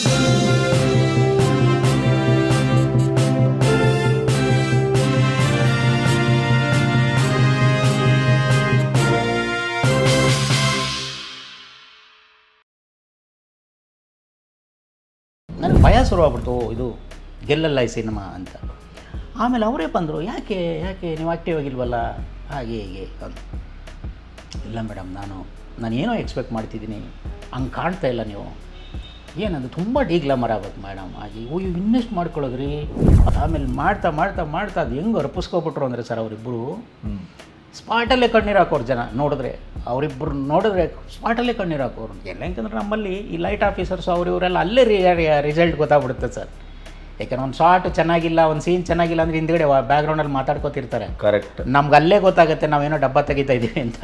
ನನಗೆ ಭಯ ಶುರುವಾಗ್ಬಿಡ್ತು ಓ, ಇದು ಗೆಲ್ಲಲ್ಲ ಈ ಸಿನಿಮಾ ಅಂತ ಆಮೇಲೆ ಅವರೇ ಬಂದರು ಯಾಕೆ ಯಾಕೆ ನೀವು ಆ್ಯಕ್ಟಿವ್ ಆಗಿಲ್ವಲ್ಲ ಹಾಗೆ ಹೀಗೆ ಅಂತ ಇಲ್ಲ ಮೇಡಮ್ ನಾನು ನಾನು ಏನೋ ಎಕ್ಸ್ಪೆಕ್ಟ್ ಮಾಡ್ತಿದ್ದೀನಿ ಹಂಗೆ ಕಾಣ್ತಾ ಇಲ್ಲ ನೀವು ಏನದು ತುಂಬ ಡೀಗ್ಲಾಮರ್ ಆಗುತ್ತೆ ಮೇಡಮ್ ಹಾಗೆ ಓ ಇವು ಇನ್ನೆಷ್ಟು ಮಾಡ್ಕೊಳ್ಳೋದ್ರಿ ಅದು ಆಮೇಲೆ ಮಾಡ್ತಾ ಮಾಡ್ತಾ ಮಾಡ್ತಾ ಅದು ಹೆಂಗೆ ಅರ್ಪಿಸ್ಕೊಬಿಟ್ರು ಅಂದರೆ ಸರ್ ಅವರಿಬ್ಬರು ಸ್ಪಾಟಲ್ಲೇ ಕಣ್ಣೀರು ಹಾಕೋರು ಜನ ನೋಡಿದ್ರೆ ಅವರಿಬ್ಬರು ನೋಡಿದ್ರೆ ಸ್ಪಾಟಲ್ಲೇ ಕಣ್ಣೀರು ಹಾಕೋರು ಎಲ್ಲ ಯಾಕಂದ್ರೆ ನಮ್ಮಲ್ಲಿ ಈ ಲೈಟ್ ಆಫೀಸರ್ಸ್ ಅವ್ರು ಇವರೆಲ್ಲ ಅಲ್ಲೇ ರಿಸಲ್ಟ್ ಗೊತ್ತಾಗ್ಬಿಡುತ್ತೆ ಸರ್ ಯಾಕಂದ್ರೆ ಒಂದು ಶಾರ್ಟ್ ಚೆನ್ನಾಗಿಲ್ಲ ಒಂದು ಸೀನ್ ಚೆನ್ನಾಗಿಲ್ಲ ಅಂದರೆ ಹಿಂದ್ಗಡೆ ಬ್ಯಾಕ್ಗ್ರೌಂಡಲ್ಲಿ ಮಾತಾಡ್ಕೋತಿರ್ತಾರೆ ಕರೆಕ್ಟ್ ನಮ್ಗೆ ಅಲ್ಲೇ ಗೊತ್ತಾಗುತ್ತೆ ನಾವೇನೋ ಡಬ್ಬ ತೆಗಿತಾ ಇದ್ದೀವಿ ಅಂತ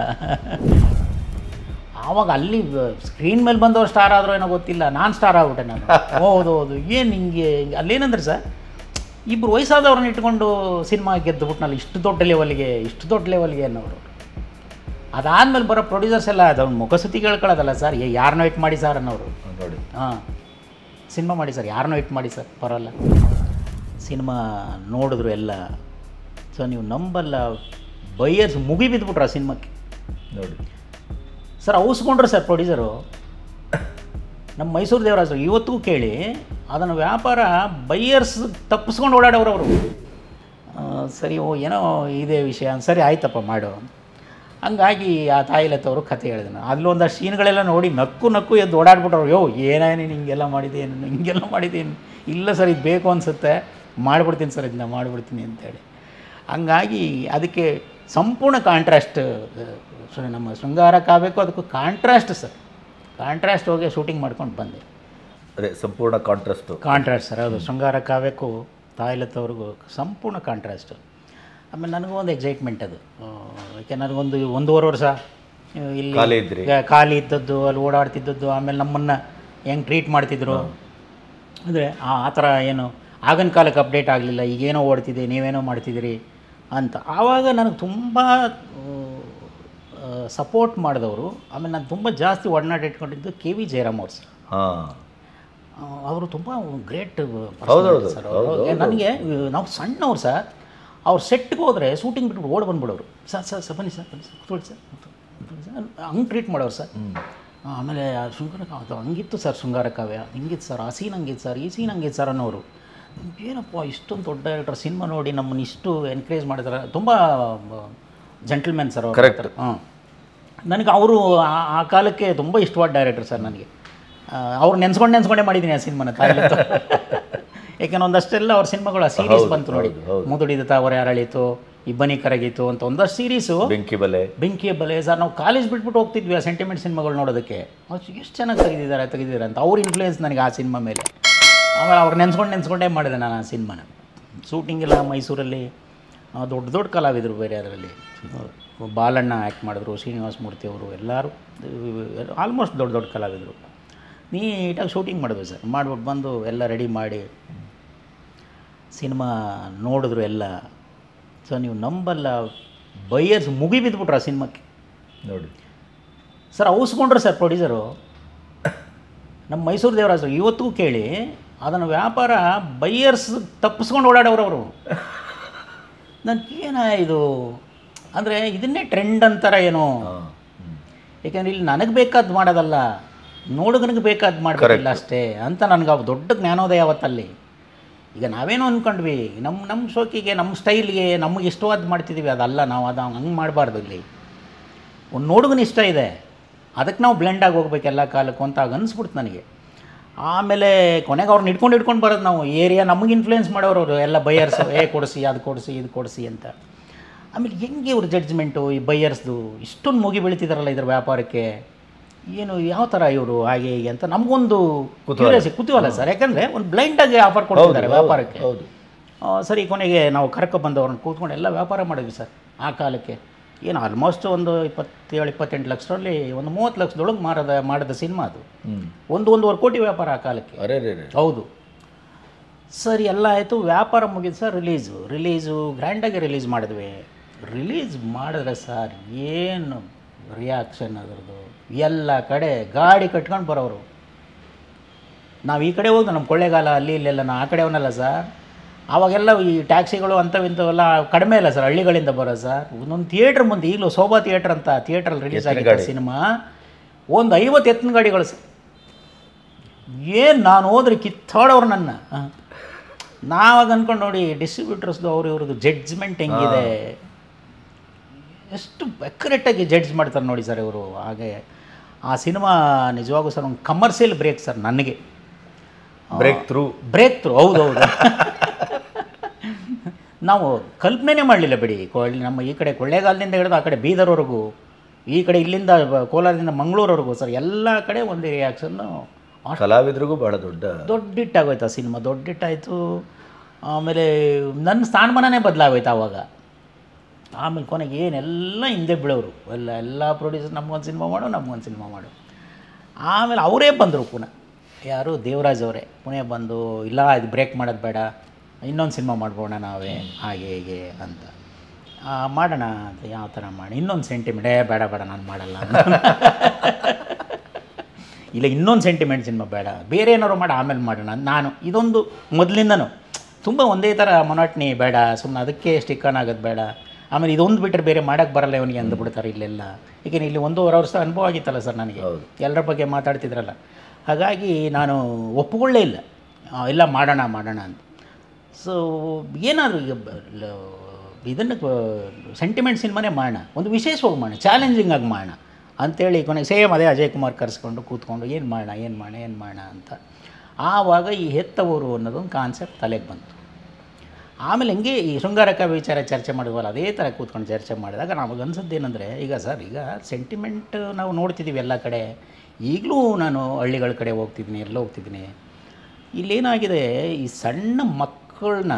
ಆವಾಗ ಅಲ್ಲಿ ಸ್ಕ್ರೀನ್ ಮೇಲೆ ಬಂದವ್ರು ಸ್ಟಾರ್ ಆದರೂ ಏನೋ ಗೊತ್ತಿಲ್ಲ ನಾನು ಸ್ಟಾರ್ ಆಗ್ಬಿಟ್ಟೆ ನಾನು ಹೌದು ಹೌದು ಏನು ಹಿಂಗೆ ಹಿಂಗೆ ಅಲ್ಲೇನಂದ್ರೆ ಸರ್ ಇಬ್ಬರು ವಯಸ್ಸಾದವ್ರನ್ನ ಇಟ್ಕೊಂಡು ಸಿನಿಮಾ ಗೆದ್ದು ಬಿಟ್ನಲ್ಲ ಇಷ್ಟು ದೊಡ್ಡ ಲೆವೆಲ್ಗೆ ಇಷ್ಟು ದೊಡ್ಡ ಲೆವೆಲ್ಗೆ ಅನ್ನೋರು ಅದಾದಮೇಲೆ ಬರೋ ಪ್ರೊಡ್ಯೂಸರ್ಸ್ ಎಲ್ಲ ಅದವ್ನ ಮುಖಸುತಿ ಕೇಳ್ಕೊಳ್ಳೋದಲ್ಲ ಸರ್ ಯಾರನ್ನೋ ಇಟ್ಟು ಮಾಡಿ ಸರ್ ಅನ್ನೋರು ನೋಡಿ ಹಾಂ ಸಿನಿಮಾ ಮಾಡಿ ಸರ್ ಯಾರನ್ನೋ ಇಟ್ಟು ಮಾಡಿ ಸರ್ ಬರೋಲ್ಲ ಸಿನಿಮಾ ನೋಡಿದ್ರು ಎಲ್ಲ ಸೊ ನೀವು ನಂಬಲ್ಲ ಬೈಯರ್ಸ್ ಮುಗಿ ಬಿದ್ದುಬಿಟ್ರು ಆ ಸಿನಿಮಾಕ್ಕೆ ನೋಡಿ ಸರ್ ಅವಸ್ಕೊಂಡ್ರು ಸರ್ ಪ್ರೊಡ್ಯೂಸರು ನಮ್ಮ ಮೈಸೂರು ದೇವರಾಜರು ಇವತ್ತಿಗೂ ಕೇಳಿ ಅದನ್ನು ವ್ಯಾಪಾರ ಬೈಯರ್ಸ್ ತಪ್ಪಿಸ್ಕೊಂಡು ಓಡಾಡೋರು ಅವರು ಆ, ಸರಿ ಓ ಏನೋ ಇದೇ ವಿಷಯ ಸರಿ ಆಯ್ತಪ್ಪ ಮಾಡು ಹಂಗಾಗಿ ಆ ತಾಯಿಲತ್ತವರು ಕತೆ ಹೇಳಿದ್ರು ಅಲ್ಲೊಂದಷ್ಟು ಸೀನ್ಗಳೆಲ್ಲ ನೋಡಿ ನಕ್ಕು ನಕ್ಕು ಎದ್ದು ಓಡಾಡ್ಬಿಟ್ರು ಯೋ ಏನೇ ನೀನು ಹಿಂಗೆಲ್ಲ ಮಾಡಿದ್ದೀನಿ ಹಿಂಗೆಲ್ಲ ಮಾಡಿದ್ದೀನಿ ಇಲ್ಲ ಸರ್ ಇದು ಬೇಕು ಅನಿಸುತ್ತೆ ಮಾಡಿಬಿಡ್ತೀನಿ ಸರ್ ಇದನ್ನ ಮಾಡಿಬಿಡ್ತೀನಿ ಅಂತೇಳಿ ಹಂಗಾಗಿ ಅದಕ್ಕೆ ಸಂಪೂರ್ಣ ಕಾಂಟ್ರಾಸ್ಟ್ ನಮ್ಮ ಶೃಂಗಾರ ಕಾಬೇಕು ಅದಕ್ಕೂ ಕಾಂಟ್ರಾಸ್ಟ್ ಸರ್ ಕಾಂಟ್ರಾಸ್ಟ್ ಹೋಗಿ ಶೂಟಿಂಗ್ ಮಾಡ್ಕೊಂಡು ಬಂದೆ ಅದೇ ಸಂಪೂರ್ಣ ಕಾಂಟ್ರಾಸ್ಟು ಕಾಂಟ್ರಾಸ್ಟ್ ಸರ್ ಅದು ಶೃಂಗಾರ ಕಾವ್ಯಕ್ಕೂ ತಾಯಿಲತ್ತವ್ರಿಗೂ ಸಂಪೂರ್ಣ ಕಾಂಟ್ರಾಸ್ಟು ಆಮೇಲೆ ನನಗೂ ಒಂದು ಎಕ್ಸೈಟ್ಮೆಂಟ್ ಅದು ಆ, ಯಾಕೆ ನನಗೊಂದು ಒಂದೂವರೆ ವರ್ಷ ಆ, ಇಲ್ಲಿ ಖಾಲಿ ಇದ್ರಿ. ಗ- ಖಾಲಿ ಇದ್ದದ್ದು ಅಲ್ಲಿ ಓಡಾಡ್ತಿದ್ದದ್ದು ಆಮೇಲೆ ನಮ್ಮನ್ನು ಹೆಂಗೆ ಟ್ರೀಟ್ ಮಾಡ್ತಿದ್ರು ಅಂದರೆ ಆ ಆ ಥರ ಏನು ಆಗಿನ ಕಾಲಕ್ಕೆ ಅಪ್ಡೇಟ್ ಆಗಲಿಲ್ಲ ಈಗೇನೋ ಓಡ್ತಿದೆ ನೀವೇನೋ ಮಾಡ್ತಿದ್ದೀರಿ ಅಂತ ಆವಾಗ ನನಗೆ ತುಂಬ ಸಪೋರ್ಟ್ ಮಾಡಿದವರು ಆಮೇಲೆ ನಾನು ತುಂಬ ಜಾಸ್ತಿ ಒಡನಾಟ ಇಟ್ಕೊಂಡಿದ್ದು ಕೆ ವಿ ಜಯರಾಮ್ ಅವ್ರು ಸರ್ ಹಾಂ ಅವರು ತುಂಬ ಗ್ರೇಟ್ ಹೌದೌದು, ಸರ್ ಹೌದು, ನನಗೆ ನಾವು ಸಣ್ಣವ್ರು ಸರ್ ಅವ್ರು ಸೆಟ್ಗೆ ಹೋದರೆ ಶೂಟಿಂಗ್ ಬಿಟ್ಬಿಟ್ಟು ಓಡ್ ಬಂದ್ಬಿಡೋರು ಸರ್ ಸರ್ ಸರ್ ಬನ್ನಿ ಸರ್ ಬನ್ನಿ ಸರ್ ಕೂತ್ಕೊಳ್ಳಿ ಸರ್ ಕೂತ್ಕೊಳ್ಳಿ ಸರ್ ಹಂಗೆ ಟ್ರೀಟ್ ಮಾಡೋರು ಸರ್ ಆಮೇಲೆ ಆ ಶೃಂಗಾರ ಕಾವ್ಯ ಅದು ಹಂಗಿತ್ತು ಸರ್ ಶೃಂಗಾರ ಕಾವ್ಯ ಹಿಂಗಿತ್ತು ಸರ್ ಆ ಸೀನ್ ಹಂಗಿತ್ತು ಸರ್ ಈ ಸೀನ್ ಹಂಗಿತ್ತು ಸರ್ ಅನ್ನೋರು ಏನಪ್ಪ ಇಷ್ಟೊಂದು ದೊಡ್ಡ ಡೈರೆಕ್ಟರ್ ಸಿನಿಮಾ ನೋಡಿ ನಮ್ಮನ್ನು ಇಷ್ಟು ಎನ್ಕರೇಜ್ ಮಾಡಿದಾರೆ ತುಂಬ ಜೆಂಟಲ್ಮೆನ್ ಸರ್ Correct. ಹಾಂ ನನಗೆ ಅವರು ಆ- ಆ ಕಾಲಕ್ಕೆ ತುಂಬ ಇಷ್ಟವಾದ ಡೈರೆಕ್ಟರ್ ಸರ್ ನನಗೆ ಅವ್ರು ನೆನ್ಸ್ಕೊಂಡು ನೆನ್ಸ್ಕೊಂಡೇ ಮಾಡಿದ್ದೀನಿ ಆ ಸಿನಿಮಾನ ತಾಯಿಲತ್ತು ಯಾಕೆಂದ್ರೆ ಒಂದಷ್ಟೆಲ್ಲ ಅವ್ರ ಸಿನಿಮಾಗಳು ಆ ಸೀರೀಸ್ ಬಂತು ನೋಡಿ ಹೌದು, ಹೌದು. ಮುದುಡಿದ ತಾವರೆ ಅರಳಿತು ಇಬ್ಬನಿ ಕರಗಿತು ಅಂತ ಒಂದಷ್ಟು ಸೀರೀಸು ಬೆಂಕಿ ಬಲೆ ಬೆಂಕಿಯ ಬಲೆ ಸರ್ ನಾವು ಕಾಲೇಜ್ ಬಿಟ್ಬಿಟ್ಟು ಹೋಗ್ತಿದ್ವಿ ಆ ಸೆಂಟಿಮೆಂಟ್ ಸಿನಿಮಾಗಳು ನೋಡೋದಕ್ಕೆ ಅದು ಎಷ್ಟು ಚೆನ್ನಾಗಿ ತೆಗೆದಿದ್ದಾರೆ ತೆಗೆದಿದ್ದಾರೆ ಅಂತ ಅವ್ರ ಇನ್ಫ್ಲೂಯೆನ್ಸ್ ನನಗೆ ಆ ಸಿನಿಮಾ ಮೇಲೆ ಆಮೇಲೆ ಅವ್ರು ನೆನ್ಸ್ಕೊಂಡು ನೆನ್ಸ್ಕೊಂಡೇ ಮಾಡಿದೆ ನಾನು ಆ ಸಿನಿಮಾನ ಶೂಟಿಂಗ್ ಎಲ್ಲ ಮೈಸೂರಲ್ಲಿ ಆ, ದೊಡ್ಡ ದೊಡ್ಡ ಕಲಾವಿದರು ಬೇರೆ ಅದರಲ್ಲಿ ಬಾಲಣ್ಣ ಆ್ಯಕ್ಟ್ ಮಾಡಿದ್ರು ಶ್ರೀನಿವಾಸ ಮೂರ್ತಿ ಅವರು ಎಲ್ಲರೂ ಆಲ್ಮೋಸ್ಟ್ ದೊಡ್ಡ ದೊಡ್ಡ ಕಲಾವಿದರು ನೀಟಾಗಿ ಶೂಟಿಂಗ್ ಮಾಡಿದ್ವಿ ಸರ್ ಮಾಡ್ಬಿಟ್ಟು ಬಂದು ಎಲ್ಲ ರೆಡಿ ಮಾಡಿ ಸಿನಿಮಾ ನೋಡಿದ್ರು ಎಲ್ಲ ಸೊ ನೀವು ನಂಬಲ್ಲ ಬೈಯರ್ಸ್ ಮುಗಿ ಬಿದ್ದುಬಿಟ್ರು ಆ ಸಿನಿಮಾಕ್ಕೆ ನೋಡಿ ಸರ್ ಅವಸ್ಕೊಂಡ್ರು ಸರ್ ಪ್ರೊಡ್ಯೂಸರು ನಮ್ಮ ಮೈಸೂರು ದೇವರಾಜರು ಇವತ್ತಿಗೂ ಕೇಳಿ ಅದನ್ನು ವ್ಯಾಪಾರ ಬೈಯರ್ಸ್ ತಪ್ಪಿಸ್ಕೊಂಡು ಓಡಾಡೋರು ಅವರು ನನಗೇನ ಇದು ಅಂದರೆ ಇದನ್ನೇ ಟ್ರೆಂಡ್ ಅಂತಾರ ಏನೋ ಹಾಂ ಹ್ಮ್. ಯಾಕೆಂದ್ರೆ ಇಲ್ಲಿ ನನಗೆ ಬೇಕಾದ್ದು ಮಾಡೋದಲ್ಲ ನೋಡುಗನಿಗೆ ಬೇಕಾದ್ದು ಮಾಡಬೇಕಿಲ್ಲ ಅಷ್ಟೇ ಅಂತ ನನಗೆ ಅವು ದೊಡ್ಡ ಜ್ಞಾನೋದಯ ಅವತ್ತಲ್ಲಿ ಈಗ ನಾವೇನೋ ಅಂದ್ಕೊಂಡ್ವಿ ನಮ್ಮ ನಮ್ಮ ಶೋಕಿಗೆ ನಮ್ಮ ಸ್ಟೈಲ್ಗೆ ನಮಗೆ ಇಷ್ಟವಾದ ಮಾಡ್ತಿದ್ದೀವಿ ಅದಲ್ಲ ನಾವು ಅದು ಹಂಗೆ ಮಾಡಬಾರ್ದು ಇಲ್ಲಿ ಒಂದು ನೋಡುಗನ ಇಷ್ಟ ಇದೆ ಅದಕ್ಕೆ ನಾವು ಬ್ಲೆಂಡ್ ಆಗಿ ಹೋಗ್ಬೇಕು ಎಲ್ಲ ಕಾಲಕ್ಕೂ ಅಂತ ಆಗ ಅನಿಸ್ಬಿಡ್ತು ನನಗೆ ಆಮೇಲೆ ಕೊನೆಗೆ ಅವ್ರನ್ನ ಹಿಡ್ಕೊಂಡು ಹಿಡ್ಕೊಂಡು ಬರೋದು ನಾವು ಏರಿಯಾ ನಮಗೆ ಇನ್ಫ್ಲೂಯೆನ್ಸ್ ಮಾಡೋರು ಅವರು ಎಲ್ಲ ಬೈಯರ್ಸು ಏ ಕೊಡಿಸಿ ಅದು ಕೊಡಿಸಿ ಇದು ಕೊಡಿಸಿ ಅಂತ ಆಮೇಲೆ ಹೆಂಗೆ ಇವ್ರ ಜಡ್ಜ್ಮೆಂಟು ಈ ಬೈಯರ್ಸ್ದು ಇಷ್ಟೊಂದು ಮುಗಿ ಬೆಳಿತಿದಾರಲ್ಲ ಇದ್ರ ವ್ಯಾಪಾರಕ್ಕೆ ಏನು ಯಾವ ಥರ ಇವರು ಹಾಗೆ ಹೀಗೆ ಅಂತ ನಮಗೊಂದು ಕ್ಯೂರಿಯಾಸಿ ಕುತೂಹಲ ಸರ್ ಯಾಕಂದರೆ ಒಂದು ಬ್ಲೈಂಡಾಗಿ ಆಫರ್ ಕೊಡ್ತಿದ್ದಾರೆ ವ್ಯಾಪಾರಕ್ಕೆ ಹೌದು ಆ, ಸರಿ ಕೊನೆಗೆ ನಾವು ಕರ್ಕೊ ಬಂದವ್ರನ್ನ ಕೂತ್ಕೊಂಡು ಎಲ್ಲ ವ್ಯಾಪಾರ ಮಾಡಿದ್ವಿ ಸರ್ ಆ ಕಾಲಕ್ಕೆ ಏನು ಆಲ್ಮೋಸ್ಟ್ ಒಂದು ಇಪ್ಪತ್ತೇಳು ಇಪ್ಪತ್ತೆಂಟು ಲಕ್ಷದಲ್ಲಿ ಒಂದು ಮೂವತ್ತು ಲಕ್ಷದೊಳಗೆ ಮಾರದ ಮಾಡಿದ ಸಿನಿಮಾ ಅದು ಹ್ಞೂ ಒಂದು ಒಂದೂವರೆ ಕೋಟಿ ವ್ಯಾಪಾರ ಆ ಕಾಲಕ್ಕೆ ಅರೆ ರೇ ರೇ ಹೌದು ಸರ್ ಎಲ್ಲ ಆಯಿತು ವ್ಯಾಪಾರ ಮುಗಿದು ಸರ್ ರಿಲೀಸು ರಿಲೀಸು ಗ್ರ್ಯಾಂಡಾಗಿ ರಿಲೀಸ್ ಮಾಡಿದ್ವಿ ರಿಲೀಸ್ ಮಾಡಿದ್ರೆ ಸರ್ ಏನು ರಿಯಾಕ್ಷನ್ ಅದರದ್ದು ಎಲ್ಲ ಕಡೆ ಗಾಡಿ ಕಟ್ಕೊಂಡು ಬರೋರು ನಾವು ಈ ಕಡೆ ಹೋಗಿ ನಮ್ಮ ಕೊಳ್ಳೇಗಾಲ ಅಲ್ಲಿ ಇಲ್ಲೆಲ್ಲ ನಾ ಆ ಕಡೆಯವನಲ್ಲ ಸರ್ ಆವಾಗೆಲ್ಲ ಈ ಟ್ಯಾಕ್ಸಿಗಳು ಅಂಥವು ಇಂಥವೆಲ್ಲ ಕಡಿಮೆ ಇಲ್ಲ ಸರ್ ಹಳ್ಳಿಗಳಿಂದ ಬರೋ ಸರ್ ಒಂದೊಂದು ಥಿಯೇಟ್ರ್ ಮುಂದೆ ಈಗಲೂ ಶೋಭಾ ಥಿಯೇಟ್ರ್ ಅಂತ ಥಿಯೇಟ್ರಲ್ಲಿ ರಿಲೀಸ್ ಆಗಿದ್ದ ಸಿನಿಮಾ ಒಂದು ಐವತ್ತು ಎತ್ತಿನ ಗಾಡಿಗಳು ಸರ್ ಏನು ನಾನು ಹೋದ್ರೆ ಕಿತ್ತಾಡೋರು ನನ್ನ ಹ. ನಾವಾಗ ಅಂದ್ಕೊಂಡು ನೋಡಿ ಡಿಸ್ಟ್ರಿಬ್ಯೂಟರ್ಸ್ದು ಅವ್ರು ಇವ್ರದ್ದು ಜಡ್ಜ್ಮೆಂಟ್ ಹೆಂಗಿದೆ ಎಷ್ಟು ಅಕ್ಯುರೇಟಾಗಿ ಜಡ್ಜ್ ಮಾಡ್ತಾರೆ ನೋಡಿ ಸರ್ ಇವರು ಹಾಗೆ ಆ ಸಿನಿಮಾ ನಿಜವಾಗೂ ಸರ್ ಒಂದು ಕಮರ್ಷಿಯಲ್ ಬ್ರೇಕ್ ಸರ್ ನನಗೆ ಬ್ರೇಕ್ ಥ್ರೂ ಬ್ರೇಕ್ ಥ್ರೂ ಹೌದು ಹೌದು ನಾವು ಕಲ್ಪನೆನೇ ಮಾಡಲಿಲ್ಲ ಬಿಡಿ ಕೊಳ್ಳಿ ನಮ್ಮ ಈ ಕಡೆ ಕೊಳ್ಳೇಗಾಲದಿಂದ ಹಿಡಿದು ಆ ಕಡೆ ಬೀದರ್ವರೆಗೂ ಈ ಕಡೆ ಇಲ್ಲಿಂದ ಬ- ಕೋಲಾರದಿಂದ ಮಂಗಳೂರವರೆಗೂ ಸರ್ ಎಲ್ಲ ಕಡೆ ಒಂದು ರಿಯಾಕ್ಷನ್ನು ಕಲಾವಿದರಿಗೂ ಬಹಳ ದೊಡ್ಡ ದೊಡ್ಡ ಹಿಟ್ಟಾಗೋಯ್ತು ಆ ಸಿನಿಮಾ ದೊಡ್ಡ ಹಿಟ್ಟಾಯಿತು ಆಮೇಲೆ ನನ್ನ ಸ್ಥಾನಮಾನನೇ ಬದಲಾಗೋಯ್ತು ಆವಾಗ ಆಮೇಲೆ ಕೊನೆಗೆ ಏನೆಲ್ಲ ಹಿಂದೆ ಬೀಳೋರು ಎಲ್ಲ ಎಲ್ಲ ಪ್ರೊಡ್ಯೂಸರ್ ನಮ್ಗೊಂದು ಸಿನಿಮಾ ಮಾಡು ನಮ್ಗೊಂದು ಸಿನಿಮಾ ಮಾಡು ಆಮೇಲೆ ಅವರೇ ಬಂದರು ಪುನಃ ಯಾರು ದೇವರಾಜ್ ಅವರೇ ಪುಣೆ ಬಂದು ಇಲ್ಲ ಇದು ಬ್ರೇಕ್ ಮಾಡೋದು ಬೇಡ ಇನ್ನೊಂದು ಸಿನಿಮಾ ಮಾಡ್ಬೋಣ ನಾವೇ ಹಾಗೆ ಹೀಗೆ ಅಂತ ಆ, ಮಾಡೋಣ ಅಂತ ಯಾವ ಥರ ಮಾಡಿ ಇನ್ನೊಂದು ಸೆಂಟಿಮೆಂಟ್ ಏ ಬೇಡ ಬೇಡ ನಾನು ಮಾಡಲ್ಲ ಇಲ್ಲ ಇನ್ನೊಂದು ಸೆಂಟಿಮೆಂಟ್ ಸಿನಿಮಾ ಬೇಡ ಬೇರೆ ಏನಾದ್ರು ಮಾಡಿ ಆಮೇಲೆ ಮಾಡೋಣ ನಾನು ಇದೊಂದು ಮೊದಲಿಂದನೂ ತುಂಬ ಒಂದೇ ಥರ ಮೊನಾಟ್ನಿ ಬೇಡ ಸುಮ್ಮನೆ ಅದಕ್ಕೆ ಸ್ಟಿಕ್ ಆನ್ ಆಗೋದು ಬೇಡ ಆಮೇಲೆ ಇದೊಂದು ಬಿಟ್ಟರೆ ಬೇರೆ ಮಾಡೋಕ್ಕೆ ಬರಲ್ಲ ಇವನಿಗೆ ಅಂದ್ಬಿಡ್ತಾರೆ ಇಲ್ಲೆಲ್ಲ ಏಕೆಂದ್ರೆ ಇಲ್ಲಿ ಒಂದೂವರೆ ವರ್ಷ ಅನುಭವ ಆಗಿತ್ತಲ್ಲ ಸರ್ ನನಗೆ ಹೌದು. ಎಲ್ಲರ ಬಗ್ಗೆ ಮಾತಾಡ್ತಿದ್ರಲ್ಲ ಹಾಗಾಗಿ ನಾನು ಒಪ್ಪಿಕೊಳ್ಳೇ ಇಲ್ಲ ಆ, ಇಲ್ಲ ಮಾಡೋಣ ಮಾಡೋಣ ಅಂತ ಸೊ ಏನಾದರೂ ಈಗ ಬ- ಲ- ಇದನ್ನು ಸೆಂಟಿಮೆಂಟ್ ಸಿನಿಮಾನೇ ಮಾಡೋಣ ಒಂದು ವಿಶೇಷವಾಗಿ ಮಾಡೋಣ ಚಾಲೆಂಜಿಂಗ್ ಆಗಿ ಮಾಡೋಣ ಅಂತೇಳಿ ಕೊನೆಗೆ ಸೇಮ್ ಅದೇ ಅಜಯ್ ಕುಮಾರ್ ಕರೆಸ್ಕೊಂಡು ಕೂತ್ಕೊಂಡು ಏನು ಮಾಡೋಣ ಏನು ಮಾಡೋಣ ಏನು ಮಾಡೋಣ ಅಂತ ಆವಾಗ ಈ ಹೆತ್ತವರು ಅನ್ನೋದೊಂದು ಕಾನ್ಸೆಪ್ಟ್ ತಲೆಗೆ ಬಂತು ಆಮೇಲೆ ಹಿಂಗೆ ಈ ಶೃಂಗಾರಕ ವಿಚಾರ ಚರ್ಚೆ ಮಾಡಿದ್ವಲ್ಲ ಅದೇ ಥರ ಕೂತ್ಕೊಂಡು ಚರ್ಚೆ ಮಾಡಿದಾಗ ನಮಗೆ ಅನ್ಸದ್ದು ಏನಂದರೆ ಈಗ ಸರ್ ಈಗ ಸೆಂಟಿಮೆಂಟ್ ನಾವು ನೋಡ್ತಿದ್ದೀವಿ ಎಲ್ಲ ಕಡೆ ಈಗಲೂ ನಾನು ಹಳ್ಳಿಗಳ ಕಡೆ ಹೋಗ್ತಿದ್ದೀನಿ ಎಲ್ಲ ಹೋಗ್ತಿದ್ದೀನಿ ಇಲ್ಲೇನಾಗಿದೆ ಈ ಸಣ್ಣ ಮಕ್ಕಳನ್ನ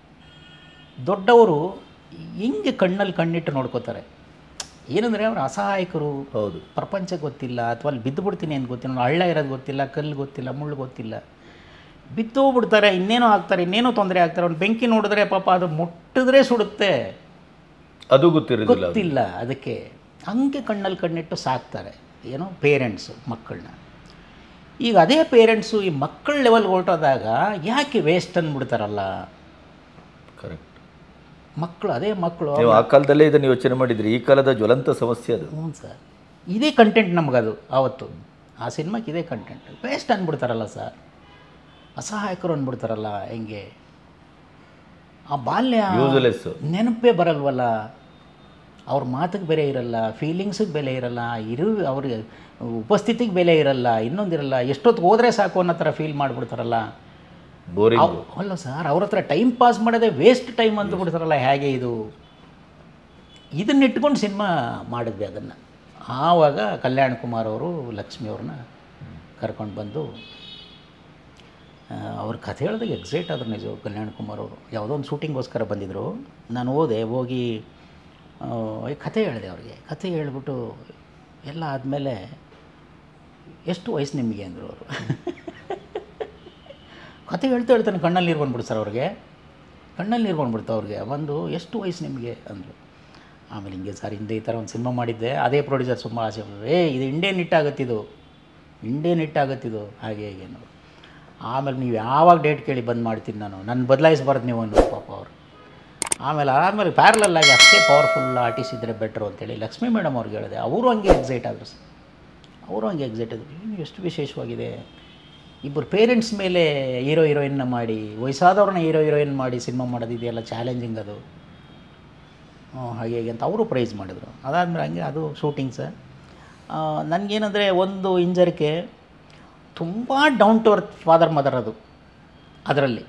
ದೊಡ್ಡವರು ಹಿಂಗೆ ಕಣ್ಣಲ್ಲಿ ಕಣ್ಣಿಟ್ಟು ನೋಡ್ಕೋತಾರೆ ಏನಂದರೆ ಅವ್ರು ಅಸಹಾಯಕರು ಹೌದು ಪ್ರಪಂಚ ಗೊತ್ತಿಲ್ಲ ಅಥವಾ ಅಲ್ಲಿ ಬಿದ್ದು ಬಿಡ್ತೀನಿ ಅಂತ ಗೊತ್ತಿಲ್ಲ ಹಳ್ಳ ಇರೋದು ಗೊತ್ತಿಲ್ಲ ಕಲ್ಲು ಗೊತ್ತಿಲ್ಲ ಮುಳ್ಳು ಗೊತ್ತಿಲ್ಲ ಬಿದ್ದು ಬಿಡ್ತಾರೆ ಇನ್ನೇನೋ ಆಗ್ತಾರೆ ಇನ್ನೇನೋ ತೊಂದರೆ ಆಗ್ತಾರೆ ಅವ್ನು ಬೆಂಕಿ ನೋಡಿದ್ರೆ ಪಾಪ ಅದು ಮುಟ್ಟಿದ್ರೆ ಸುಡುತ್ತೆ ಅದು ಗೊತ್ತಿರೋದಿಲ್ಲ ಗೊತ್ತಿಲ್ಲ ಅದಕ್ಕೆ ಹಂಗೆ ಕಣ್ಣಲ್ಲಿ ಕಣ್ಣಿಟ್ಟು ಸಾಕ್ತಾರೆ ಏನೋ ಪೇರೆಂಟ್ಸು ಮಕ್ಕಳನ್ನ ಈಗ ಅದೇ ಪೇರೆಂಟ್ಸು ಈ ಮಕ್ಕಳ ಲೆವೆಲ್ಗೆ ಹೊರಟೋದಾಗ ಯಾಕೆ ವೇಸ್ಟ್ ಅಂದ್ಬಿಡ್ತಾರಲ್ಲ ಕರೆಕ್ಟ್ ಮಕ್ಕಳು ಅದೇ ಮಕ್ಕಳು ನೀವು ಆ ಕಾಲದಲ್ಲೇ ಇದನ್ನು ಯೋಚನೆ ಮಾಡಿದ್ರಿ ಈ ಕಾಲದ ಜ್ವಲಂತ ಸಮಸ್ಯೆ ಅದು ಹ್ಞೂ ಸರ್ ಇದೇ ಕಂಟೆಂಟ್ ನಮಗದು ಆವತ್ತು ಆ ಸಿನಿಮಾಕ್ಕೆ ಇದೇ ಕಂಟೆಂಟ್ ವೇಸ್ಟ್ ಅಂದ್ಬಿಡ್ತಾರಲ್ಲ ಸರ್ ಅಸಹಾಯಕರು ಅಂದ್ಬಿಡ್ತಾರಲ್ಲ ಹೆಂಗೆ ಆ ಬಾಲ್ಯ ಯೂಸ್ಲೆಸ್ ನೆನಪೇ ಬರಲ್ವಲ್ಲ ಅವ್ರ ಮಾತಿಗೆ ಬೆಲೆ ಇರಲ್ಲ ಫೀಲಿಂಗ್ಸಿಗೆ ಬೆಲೆ ಇರಲ್ಲ ಇರು ಅವ್ರಿಗೆ ಉಪಸ್ಥಿತಿಗೆ ಬೆಲೆ ಇರಲ್ಲ ಇನ್ನೊಂದಿರಲ್ಲ ಎಷ್ಟೊತ್ತು ಹೋದರೆ ಸಾಕು ಅನ್ನೋ ಥರ ಫೀಲ್ ಮಾಡಿಬಿಡ್ತಾರಲ್ಲ ಬೋರಿಂಗ್ ಅವ್- ಅಲ್ಲ ಸರ್ ಅವ್ರ ಹತ್ರ ಟೈಮ್ ಪಾಸ್ ಮಾಡೋದೇ ವೇಸ್ಟ್ ಟೈಮ್ ಅಂತ ಬಿಡ್ತಾರಲ್ಲ ಹೇಗೆ ಇದು ಇದನ್ನ ಇಟ್ಕೊಂಡು ಸಿನಿಮಾ ಮಾಡಿದ್ವಿ ಅದನ್ನು ಆವಾಗ ಕಲ್ಯಾಣ್ ಕುಮಾರ್ ಅವರು ಲಕ್ಷ್ಮಿ ಅವ್ರನ್ನ ಕರ್ಕೊಂಡು ಬಂದು ಆ, ಅವ್ರ ಕಥೆ ಹೇಳಿದಾಗ ಎಕ್ಸೈಟ್ ಆದ್ರು ನಿಜ ಕಲ್ಯಾಣ್ ಕುಮಾರ್ ಅವರು ಯಾವುದೋ ಒಂದು ಶೂಟಿಂಗೋಸ್ಕರ ಬಂದಿದ್ದರು ನಾನು ಹೋದೆ ಹೋಗಿ ಆ, ಈ ಕಥೆ ಹೇಳಿದೆ ಅವ್ರಿಗೆ ಕಥೆ ಹೇಳ್ಬಿಟ್ಟು ಎಲ್ಲ ಆದಮೇಲೆ ಎಷ್ಟು ವಯಸ್ಸು ನಿಮಗೆ ಅಂದರು ಅವರು ಕತೆ ಹೇಳ್ತಾ ಹೇಳ್ತಾನೆ ಕಣ್ಣಲ್ಲಿ ನೀರು ಬಂದ್ಬಿಡು ಸರ್ ಅವ್ರಿಗೆ ಕಣ್ಣಲ್ಲಿ ನೀರು ಬಂದ್ಬಿಡ್ತು ಅವ್ರಿಗೆ ಬಂದು ಎಷ್ಟು ವಯಸ್ಸು ನಿಮಗೆ ಅಂದರು ಆಮೇಲೆ ಹಿಂಗೆ ಸರ್ ಹಿಂದೆ ಈ ಥರ ಒಂದು ಸಿನಿಮಾ ಮಾಡಿದ್ದೆ ಅದೇ ಪ್ರೊಡ್ಯೂಸರ್ ತುಂಬ ಆಸೆ ಪಡ್ರು. ಏ ಇದು ಇಂಡಿಯನ್ ಹಿಟ್ ಆಗುತ್ತಿದು ಇಂಡಿಯನ್ ಹಿಟ್ ಆಗುತ್ತಿದು ಹಾಗೆ ಹೀಗೆ ಅನ್ನೋರು ಆಮೇಲೆ ನೀವು ಯಾವಾಗ ಡೇಟ್ ಕೇಳಿ ಬಂದ್ ಮಾಡ್ತೀನಿ ನಾನು ನನ್ನ ಬದಲಾಯಿಸಬಾರ್ದು ನೀವು ಅನ್ನೋ ಪಾಪ ಅವರು ಆಮೇಲೆ ಆಮೇಲೆ ಪ್ಯಾರಲಲ್ ಆಗಿ ಅಷ್ಟೇ ಪವರ್ಫುಲ್ ಆರ್ಟಿಸ್ಟ್ ಇದ್ದರೆ ಬೆಟ್ರು ಅಂತೇಳಿ ಲಕ್ಷ್ಮೀ ಮೇಡಮ್ ಅವ್ರಿಗೆ ಹೇಳಿದೆ ಅವರು ಹಂಗೆ ಎಕ್ಸೈಟ್ ಆದರು ಸರ್ ಅವರು ಹಂಗೆ ಎಕ್ಸೈಟ್ ಆದರು ಏನು ಎಷ್ಟು ವಿಶೇಷವಾಗಿದೆ ಇಬ್ಬರು ಪೇರೆಂಟ್ಸ್ ಮೇಲೆ ಹೀರೋ ಹೀರೋಯಿನ್ನ ಮಾಡಿ ವಯಸ್ಸಾದವ್ರನ್ನ ಹೀರೋ ಹೀರೋಯಿನ್ ಮಾಡಿ ಸಿನಿಮಾ ಮಾಡೋದಿದೆಯಲ್ಲ ಚಾಲೆಂಜಿಂಗ್ ಅದು ಹ್ಮ್, ಹಾಗೆ ಹೀಗೆ ಅಂತ ಅವರು ಪ್ರೈಸ್ ಮಾಡಿದರು ಅದಾದಮೇಲೆ ಹಂಗೆ ಅದು ಶೂಟಿಂಗ್ ಸರ್ ನನಗೇನಂದರೆ ಒಂದು ಹಿಂಜರಿಕೆ ತುಂಬ down to earth father mother ಅದು ಅದರಲ್ಲಿ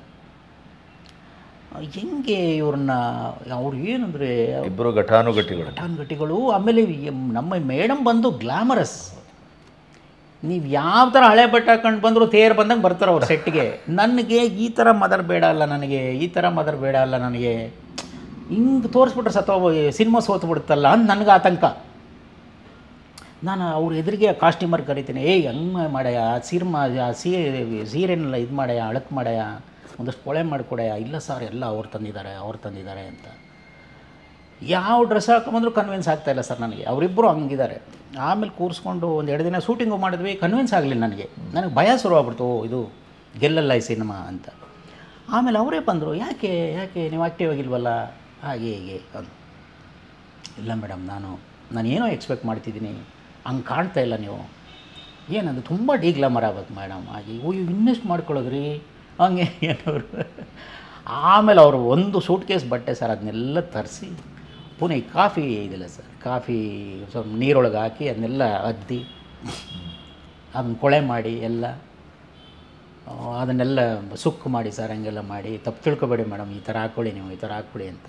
ಹೆಂಗೆ ಇವ್ರನ್ನ ಅವ್ರು ಏನಂದರೆ ಇಬ್ಬರು ಘಟಾನುಘಟಿಗಳು ಘಟಾನುಘಟಿಗಳು ಆಮೇಲೆ ಈ ನಮ್ಮ ಮೇಡಮ್ ಬಂದು ಗ್ಲಾಮರಸ್ ನೀವು ಯಾವ ಥರ ಹಳೆ ಬಟ್ಟೆ ಹಾಕೊಂಡು ಬಂದರೂ ತೇರು ಬಂದಂಗೆ ಬರ್ತಾರೆ ಅವ್ರ ಸೆಟ್ಗೆ ನನಗೆ ಈ ಥರ ಮದರ್ ಬೇಡ ಅಲ್ಲ ನನಗೆ ಈ ಥರ ಮದರ್ ಬೇಡ ಅಲ್ಲ ನನಗೆ ಹಿಂಗೆ ತೋರಿಸ್ಬಿಟ್ರೆ ಸತ್ತೋಗ ಸಿನಿಮಾ ಸೋತು ಬಿಡುತ್ತಲ್ಲ ಅಂತ ನನಗೆ ಆತಂಕ ನಾನು ಅವ್ರ ಎದುರಿಗೆ ಕಾಸ್ಟ್ಯೂಮರ್ ಕರಿತೀನಿ ಏಯ್ ಹಂಗೆ ಮಾಡಯ್ಯ ಆ ಸೀರ್ಮ ಆ ಸೀ ಸೀರೆನೆಲ್ಲ ಇದು ಮಾಡಯ್ಯ ಅಳಕ್ ಮಾಡಯ್ಯ ಒಂದಷ್ಟು ಪೊಳೆ ಮಾಡಿಕೊಡಯ್ಯ ಇಲ್ಲ ಸರ್ ಎಲ್ಲ ಅವ್ರು ತಂದಿದ್ದಾರೆ ಅವ್ರು ತಂದಿದ್ದಾರೆ ಅಂತ ಯಾವ ಡ್ರೆಸ್ ಹಾಕೊಂಬಂದ್ರೂ ಕನ್ವಿನ್ಸ್ ಆಗ್ತಾ ಇಲ್ಲ ಸರ್ ನನಗೆ ಅವರಿಬ್ಬರು ಹಂಗಿದ್ದಾರೆ ಆಮೇಲೆ ಕೂರಿಸ್ಕೊಂಡು ಒಂದು ಎರಡು ದಿನ ಶೂಟಿಂಗು ಮಾಡಿದ್ವಿ ಕನ್ವಿನ್ಸ್ ಆಗಲಿಲ್ಲ ನನಗೆ ನನಗೆ ಭಯ ಶುರುವಾಗ್ಬಿಡ್ತು ಓ, ಇದು ಗೆಲ್ಲಲ್ಲ ಈ ಸಿನಿಮಾ ಅಂತ ಆಮೇಲೆ ಅವರೇ ಬಂದರು ಯಾಕೆ ಯಾಕೆ ನೀವು ಆಕ್ಟಿವ್ ಆಗಿಲ್ವಲ್ಲ ಹಾಗೆ ಹೀಗೆ ಅಂತ ಇಲ್ಲ ಮೇಡಮ್ ನಾನು ನಾನು ಏನೋ ಎಕ್ಸ್ಪೆಕ್ಟ್ ಮಾಡ್ತಿದ್ದೀನಿ ಹಂಗೆ ಕಾಣ್ತಾ ಇಲ್ಲ ನೀವು ಏನದು ತುಂಬ ಡಿಗ್ಲಾಮರ್ ಆಗುತ್ತೆ ಮೇಡಮ್ ಹಾಗೆ ಓ ಇವು ಇನ್ನೆಷ್ಟು ಮಾಡ್ಕೊಳ್ಳೋದ್ರಿ ಹಂಗೆ ಏನವರು ಆಮೇಲೆ ಅವರು ಒಂದು ಸೂಟ್ ಕೇಸ್ ಬಟ್ಟೆ ಸರ್ ಅದನ್ನೆಲ್ಲ ತರಿಸಿ ಪುನಃ ಈ ಕಾಫಿ ಇದಿಲ್ಲ ಸರ್ ಕಾಫಿ ಸ್ವಲ್ಪ ನೀರೊಳಗೆ ಹಾಕಿ ಅದನ್ನೆಲ್ಲ ಅದ್ದಿ ಅದನ್ನ ಕೊಳೆ ಮಾಡಿ ಎಲ್ಲ ಆ, ಅದನ್ನೆಲ್ಲ ಸುಕ್ಕು ಮಾಡಿ ಸರ್ ಹಂಗೆಲ್ಲ ಮಾಡಿ ತಪ್ಪು ತಿಳ್ಕೊಬೇಡಿ ಮೇಡಮ್ ಈ ಥರ ಹಾಕ್ಕೊಳ್ಳಿ ನೀವು ಈ ಥರ ಹಾಕ್ಕೊಳ್ಳಿ ಅಂತ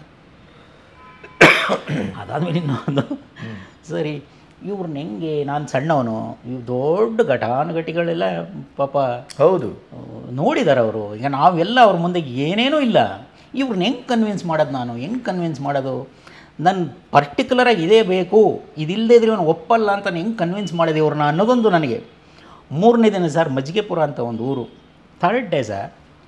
ಅದಾದಮೇಲೆ ಇನ್ನೊಂದು ಸರಿ ಇವ್ರನ್ನ ಹೆಂಗೆ ನಾನು ಸಣ್ಣವನು ಇವು ದೊಡ್ಡ ಘಟಾನುಘಟಿಗಳೆಲ್ಲ ಪಾಪ ಹೌದು ನೋಡಿದ್ದಾರೆ ಅವರು ಈಗ ನಾವೆಲ್ಲ ಅವ್ರ ಮುಂದೆ ಏನೇನೂ ಇಲ್ಲ ಇವ್ರನ್ನ ಹೆಂಗೆ ಕನ್ವಿನ್ಸ್ ಮಾಡೋದು ನಾನು ಹೆಂಗೆ ಕನ್ವಿನ್ಸ್ ಮಾಡೋದು ನನ್ನ ಪರ್ಟಿಕ್ಯುಲರಾಗಿ ಇದೇ ಬೇಕು ಇದಿಲ್ಲದೆ ಇದ್ರೆ ಇವನು ಒಪ್ಪಲ್ಲ ಅಂತ ಹೆಂಗೆ ಕನ್ವಿನ್ಸ್ ಮಾಡಿದೆ ಇವ್ರನ್ನ ಅನ್ನೋದೊಂದು ನನಗೆ ಮೂರನೇ ದಿನ ಸರ್ ಮಜ್ಜಿಗೆಪುರ ಅಂತ ಒಂದು ಊರು ಥರ್ಡ್ ಡೇ ಸರ್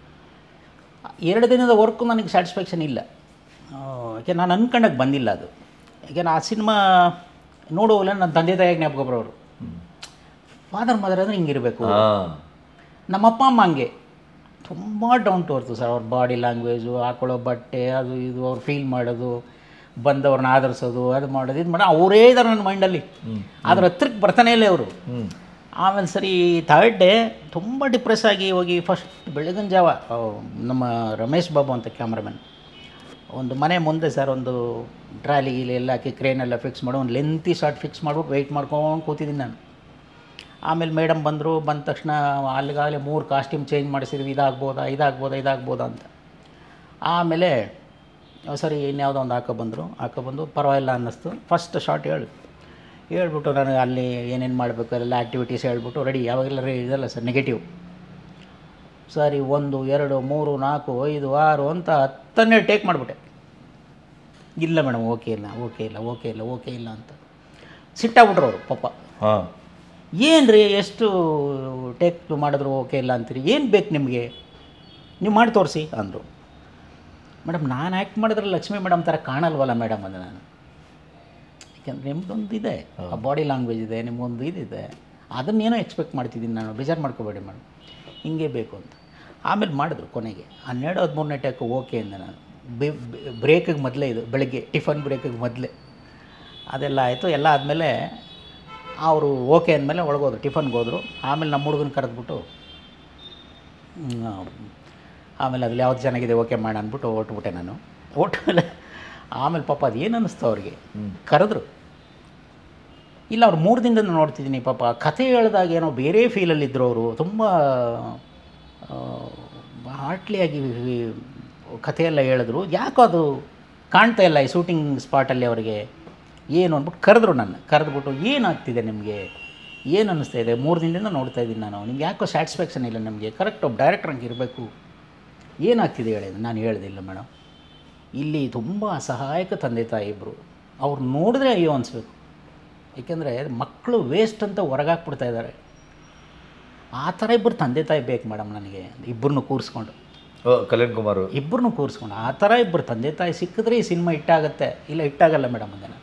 ಎರಡು ದಿನದ ವರ್ಕು ನನಗೆ ಸ್ಯಾಟಿಸ್ಫ್ಯಾಕ್ಷನ್ ಇಲ್ಲ ಆ, ಯಾಕೆ ನಾನು ಅನ್ಕೊಂಡಾಗ ಬಂದಿಲ್ಲ ಅದು ಯಾಕೆ ಆ ಸಿನಿಮಾ ನೋಡುವಲ್ಲ ನನ್ನ ತಂದೆ ತಾಯಿಗೆ ಜ್ಞಾಪಕ ಬರೋರು ಫಾದರ್ ಮದರ್ ಅಂದರೆ ಹಿಂಗಿರಬೇಕು ಹಾಂ ನಮ್ಮಪ್ಪ ಅಮ್ಮ ಹಂಗೆ ತುಂಬ ಡೌನ್ ಟು ಅರ್ತು ಸರ್ ಅವ್ರ ಬಾಡಿ ಲ್ಯಾಂಗ್ವೇಜು ಹಾಕೊಳ್ಳೋ ಬಟ್ಟೆ ಅದು ಇದು ಅವ್ರು ಫೀಲ್ ಮಾಡೋದು ಬಂದವ್ರನ್ನ ಆಧರಿಸೋದು ಅದು ಮಾಡೋದು ಇದು ಮಾಡೋದು ಅವರೇ ಇದ್ದಾರೆ ನನ್ನ ಮೈಂಡಲ್ಲಿ ಅದ್ರ ಹತ್ರಕ್ಕೆ ಬರ್ತಾನೆ ಇಲ್ಲ ಅವರು ಹ್ಞೂ ಆಮೇಲೆ ಸರಿ ಥರ್ಡ್ ಡೇ ತುಂಬ ಡಿಪ್ರೆಸ್ ಆಗಿ ಹೋಗಿ ಫಸ್ಟ್ ಬೆಳಗಿನ ಜಾವ ಆ, ನಮ್ಮ ರಮೇಶ್ ಬಾಬು ಅಂತ ಕ್ಯಾಮ್ರಾಮನ್ ಒಂದು ಮನೆ ಮುಂದೆ ಸರ್ ಒಂದು ಟ್ರಾಲಿ ಗೀಲಿ ಎಲ್ಲ ಹಾಕಿ ಕ್ರೇನೆಲ್ಲ ಫಿಕ್ಸ್ ಮಾಡಿ ಒಂದು ಲೆಂತಿ ಶಾರ್ಟ್ ಫಿಕ್ಸ್ ಮಾಡ್ಬಿಟ್ಟು ವೆಯ್ಟ್ ಮಾಡ್ಕೊಂಡು ಕೂತಿದ್ದೀನಿ ನಾನು ಆಮೇಲೆ ಮೇಡಮ್ ಬಂದರು ಬಂದ ತಕ್ಷಣ ಅಲ್ಲಿಗಾಗಲೇ ಮೂರು ಕಾಸ್ಟ್ಯೂಮ್ ಚೇಂಜ್ ಮಾಡಿಸಿದ್ವಿ ಇದಾಗ್ಬೋದಾ ಇದಾಗ್ಬೋದಾ ಇದಾಗ್ಬೋದಾ ಅಂತ ಆಮೇಲೆ ಆ, ಸರಿ ಇನ್ಯಾವುದೋ ಒಂದು ಹಾಕೋ ಬಂದರು ಹಾಕೋ ಬಂದು ಪರವಾಗಿಲ್ಲ ಅನ್ನಿಸ್ತು ಫಸ್ಟ್ ಶಾರ್ಟ್ ಹೇಳಿ ಹೇಳ್ಬಿಟ್ಟು ನನಗೆ ಅಲ್ಲಿ ಏನೇನು ಮಾಡಬೇಕು ಎಲ್ಲ ಆ್ಯಕ್ಟಿವಿಟೀಸ್ ಹೇಳ್ಬಿಟ್ಟು ರೆಡಿ ಯಾವಾಗೆಲ್ಲ ರೆ ಇದಲ್ಲ ಸರ್ ನೆಗೆಟಿವ್ ಸರಿ ಒಂದು ಎರಡು ಮೂರು ನಾಲ್ಕು ಐದು ಆರು ಅಂತ ಹತ್ತನ್ನೇ ಟೇಕ್ ಮಾಡಿಬಿಟ್ಟೆ ಇಲ್ಲ ಮೇಡಮ್ ಓಕೆ ಇಲ್ಲ ಓಕೆ ಇಲ್ಲ ಓಕೆ ಇಲ್ಲ ಓಕೆ ಇಲ್ಲ ಅಂತ ಸಿಟ್ಟಾಗ್ಬಿಟ್ರು ಅವರು ಪಾಪ ಹಾಂ ಏನು ರೀ ಎಷ್ಟು ಟೇಕ್ ಮಾಡಿದ್ರು ಓಕೆ ಇಲ್ಲ ಅಂತೀರಿ ಏನು ಬೇಕು ನಿಮಗೆ ನೀವು ಮಾಡಿ ತೋರಿಸಿ ಅಂದರು ಮೇಡಮ್ ನಾನು ಆ್ಯಕ್ಟ್ ಮಾಡಿದ್ರೆ ಲಕ್ಷ್ಮೀ ಮೇಡಮ್ ಥರ ಕಾಣಲ್ವಲ್ಲ ಮೇಡಮ್ ಅದು ನಾನು ಯಾಕೆಂದರೆ ನಿಮ್ದೊಂದು ಇದೆ ಆ ಬಾಡಿ ಲ್ಯಾಂಗ್ವೇಜ್ ಇದೆ ನಿಮ್ಗೊಂದು ಇದಿದೆ ಅದನ್ನೇನೋ ಎಕ್ಸ್ಪೆಕ್ಟ್ ಮಾಡ್ತಿದ್ದೀನಿ ನಾನು ಬೇಜಾರು ಮಾಡ್ಕೋಬೇಡಿ ಮೇಡಮ್ ಹಿಂಗೆ ಬೇಕು ಅಂತ ಆಮೇಲೆ ಮಾಡಿದ್ರು ಕೊನೆಗೆ ಹನ್ನೆರಡು ಹದಿಮೂರನೇ ಟೇಕ್ ಓಕೆ ಅಂದೆ ನಾನು ಬ್ರೇಕಿಗೆ ಮೊದಲೇ ಇದು ಬೆಳಗ್ಗೆ ಟಿಫನ್ ಬ್ರೇಕಿಗೆ ಮೊದಲೇ ಅದೆಲ್ಲ ಆಯಿತು ಎಲ್ಲ ಆದಮೇಲೆ ಅವರು ಓಕೆ ಅಂದಮೇಲೆ ಒಳಗೋದ್ರು ಟಿಫನ್ಗೆ ಹೋದರು ಆಮೇಲೆ ನಮ್ಮ ಹುಡುಗನ ಕರೆದ್ಬಿಟ್ಟು ಹ್ಮ್, ಆಮೇಲೆ ಅದ್ರಲ್ಲಿ ಯಾವ್ದು ಚೆನ್ನಾಗಿದೆ ಓಕೆ ಮಾಡ ಅಂದ್ಬಿಟ್ಟು ಹೊಟ್ಬಿಟ್ಟೆ ನಾನು ಹೊಟ್ಮೇಲೆ ಆಮೇಲೆ ಪಾಪ ಅದು ಏನು ಅನ್ನಿಸ್ತು ಅವ್ರಿಗೆ ಕರೆದ್ರು ಇಲ್ಲ ಅವ್ರು ಮೂರು ದಿನದಿಂದ ನೋಡ್ತಿದ್ದೀನಿ ಪಾಪ ಕಥೆ ಹೇಳಿದಾಗ ಏನೋ ಬೇರೆ ಫೀಲಲ್ಲಿದ್ದರು ಅವರು ತುಂಬ ಹಾರ್ಟ್ಲಿಯಾಗಿ ಕಥೆಯೆಲ್ಲ ಹೇಳಿದ್ರು ಯಾಕೋ ಅದು ಕಾಣ್ತಾ ಇಲ್ಲ ಈ ಶೂಟಿಂಗ್ ಸ್ಪಾಟಲ್ಲಿ ಅವರಿಗೆ ಏನು ಅಂದ್ಬಿಟ್ಟು ಕರೆದ್ರು ನನ್ನ ಕರೆದ್ಬಿಟ್ಟು ಏನಾಗ್ತಿದೆ ನಿಮಗೆ ಏನು ಅನ್ನಿಸ್ತಾ ಇದೆ ಮೂರು ದಿನದಿಂದ ನೋಡ್ತಾ ಇದ್ದೀನಿ ನಾನು ನಿಮ್ಗೆ ಯಾಕೋ ಸ್ಯಾಟಿಸ್ಫ್ಯಾಕ್ಷನ್ ಇಲ್ಲ ನಮಗೆ ಕರೆಕ್ಟ್ ಒಬ್ಬ ಡೈರೆಕ್ಟರ್ ಹಂಗೆ ಇರಬೇಕು ಏನಾಗ್ತಿದೆ ಹೇಳಿ ನಾನು ಹೇಳ್ದಿಲ್ಲ ಮೇಡಮ್ ಇಲ್ಲಿ ತುಂಬ ಅಸಹಾಯಕ ತಂದೆ ತಾಯಿ ಇಬ್ಬರು ಅವ್ರು ನೋಡಿದ್ರೆ ಅಯ್ಯೋ ಅನಿಸ್ಬೇಕು ಏಕೆಂದರೆ ಮಕ್ಕಳು ವೇಸ್ಟ್ ಅಂತ ಹೊರಗಾಕ್ಬಿಡ್ತಾ ಇದ್ದಾರೆ ಆ ಥರ ಇಬ್ಬರು ತಂದೆ ತಾಯಿ ಬೇಕು ಮೇಡಮ್ ನನಗೆ ಇಬ್ಬರನ್ನು ಕೂರಿಸ್ಕೊಂಡು ಓ ಕಲ್ಯಾಣ್ ಕುಮಾರ್ ಇಬ್ಬರನ್ನು ಕೂರಿಸ್ಕೊಂಡು ಆ ಥರ ಇಬ್ಬರು ತಂದೆ ತಾಯಿ ಸಿಕ್ಕಿದ್ರೆ ಈ ಸಿನಿಮಾ ಇಟ್ಟಾಗತ್ತೆ ಇಲ್ಲ ಇಟ್ಟಾಗಲ್ಲ ಮೇಡಮ್ ಅದನ್ನು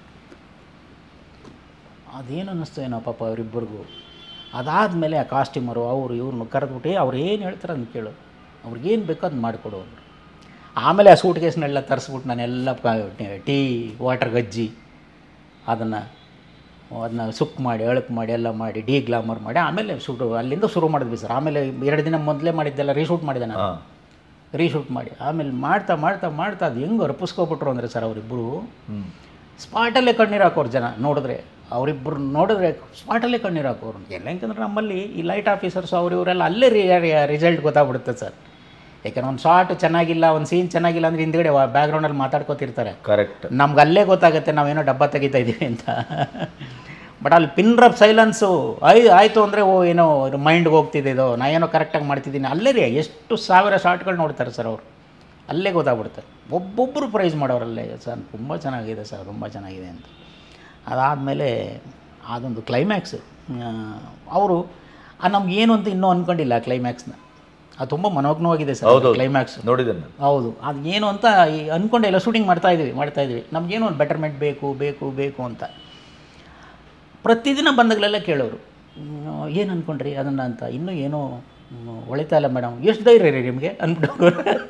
ಅದೇನು ಅನ್ನಿಸ್ತು ಏನೋ ಪಾಪ ಅವರಿಬ್ಬರಿಗೂ ಅದಾದಮೇಲೆ ಆ ಕಾಸ್ಟ್ಯೂಮರು ಅವರು ಇವ್ರನ್ನ ಕರೆದ್ಬಿಟ್ಟು ಅವ್ರು ಏನು ಹೇಳ್ತಾರೆ ಅದನ್ನ ಕೇಳು ಅವ್ರಿಗೇನು ಬೇಕೋ ಅದನ್ನ ಮಾಡಿಕೊಡು ಅಂದರು ಆಮೇಲೆ ಆ ಸೂಟ್ ಕೇಸ್ನೆಲ್ಲ ತರಿಸ್ಬಿಟ್ಟು ನಾನೆಲ್ಲ ಪ- ಟೀ ವಾಟರ್ ಗಜ್ಜಿ ಅದನ್ನು ಅದನ್ನ ಸುಕ್ ಮಾಡಿ ಅಳಕ್ ಮಾಡಿ ಎಲ್ಲ ಮಾಡಿ ಡಿ ಗ್ಲಾಮರ್ ಮಾಡಿ ಆಮೇಲೆ ಶೂಟು ಅಲ್ಲಿಂದ ಶುರು ಮಾಡಿದ್ವಿ ಸರ್ ಆಮೇಲೆ ಎರಡು ದಿನ ಮೊದಲೇ ಮಾಡಿದ್ದೆಲ್ಲ ರೀಶೂಟ್ ಮಾಡಿದೆ ನಾನು ಹಾಂ ರೀಶೂಟ್ ಮಾಡಿ ಆಮೇಲೆ ಮಾಡ್ತಾ ಮಾಡ್ತಾ ಮಾಡ್ತಾ ಅದು ಹೆಂಗೆ ಅರ್ಪಿಸ್ಕೊಬಿಟ್ರು ಅಂದರೆ ಸರ್ ಅವರಿಬ್ಬರು ಹ್ಞೂ ಸ್ಪಾಟಲ್ಲೇ ಕಣ್ಣೀರು ಹಾಕೋರು ಜನ ನೋಡಿದ್ರೆ ಅವರಿಬ್ಬರು ನೋಡಿದ್ರೆ ಸ್ಪಾಟಲ್ಲೇ ಕಣ್ಣೀರು ಹಾಕೋರು ಎಲ್ಲ ಯಾಕಂದ್ರೆ ನಮ್ಮಲ್ಲಿ ಈ ಲೈಟ್ ಆಫೀಸರ್ಸ್ ಅವ್ರು ಇವರೆಲ್ಲ ಅಲ್ಲೇ ರಿಸಲ್ಟ್ ಗೊತ್ತಾಗ್ಬಿಡುತ್ತೆ ಸರ್ ಯಾಕಂದ್ರೆ ಒಂದು ಶಾರ್ಟ್ ಚೆನ್ನಾಗಿಲ್ಲ ಒಂದು ಸೀನ್ ಚೆನ್ನಾಗಿಲ್ಲ ಅಂದರೆ ಹಿಂದ್ಗಡೆ ಬ್ಯಾಕ್ಗ್ರೌಂಡಲ್ಲಿ ಮಾತಾಡ್ಕೋತಿರ್ತಾರೆ ಕರೆಕ್ಟ್ ನಮ್ಗೆ ಅಲ್ಲೇ ಗೊತ್ತಾಗುತ್ತೆ ನಾವೇನೋ ಡಬ್ಬ ತೆಗಿತಾ ಇದ್ದೀವಿ ಅಂತ ಬಟ್ ಅಲ್ಲಿ ಪಿನ್ ಡ್ರಾಪ್ ಸೈಲೆನ್ಸು ಐ ಆಯಿತು ಅಂದರೆ ಓ ಏನೋ ಮೈಂಡ್ಗೆ ಹೋಗ್ತಿದೆ ಇದು ನಾ ಏನೋ ಕರೆಕ್ಟಾಗಿ ಮಾಡ್ತಿದ್ದೀನಿ ಅಲ್ಲೇ ರೀ ಎಷ್ಟು ಸಾವಿರ ಶಾರ್ಟ್ಗಳು ನೋಡ್ತಾರೆ ಸರ್ ಅವರು ಅಲ್ಲೇ ಗೊತ್ತಾಗ್ಬಿಡುತ್ತೆ ಒಬ್ಬೊಬ್ಬರು ಪ್ರೈಸ್ ಮಾಡೋರಲ್ಲೇ ಸರ್ ತುಂಬ ಚೆನ್ನಾಗಿದೆ ಸರ್ ತುಂಬ ಚೆನ್ನಾಗಿದೆ ಅಂತ ಅದಾದಮೇಲೆ ಅದೊಂದು ಕ್ಲೈಮ್ಯಾಕ್ಸ್ ಅವರು ನಮ್ಗೆ ಏನು ಅಂತ ಇನ್ನೂ ಅಂದ್ಕೊಂಡಿಲ್ಲ ಆ ಕ್ಲೈಮ್ಯಾಕ್ಸ್ನ ಅದು ತುಂಬ ಮನೋಜ್ಞವಾಗಿದೆ ಸರ್ ಹೌದೌದು. ಕ್ಲೈಮ್ಯಾಕ್ಸ್ ನೋಡಿದ್ದೇನೆ ನಾನು ಹೌದು ಅದು ಏನು ಅಂತ ಈ ಅಂದ್ಕೊಂಡೆ ಎಲ್ಲ ಶೂಟಿಂಗ್ ಮಾಡ್ತಾ ಇದ್ವಿ ಮಾಡ್ತಾ ಇದ್ವಿ ನಮಗೇನೋ ಒಂದು ಬೆಟರ್ಮೆಂಟ್ ಬೇಕು ಬೇಕು ಬೇಕು ಅಂತ ಪ್ರತಿದಿನ ಬಂದಾಗಲೆಲ್ಲ ಕೇಳೋರು ಏನು ಅಂದ್ಕೊಂಡ್ರಿ ಅದನ್ನು ಅಂತ ಇನ್ನೂ ಏನೋ ಹ್ಮ್, ಹೊಳಿತಾ ಇಲ್ಲ ಮೇಡಮ್ ಎಷ್ಟು ಧೈರ್ಯ ರೀ ನಿಮಗೆ ಅಂದ್ಬಿಟ್ಟು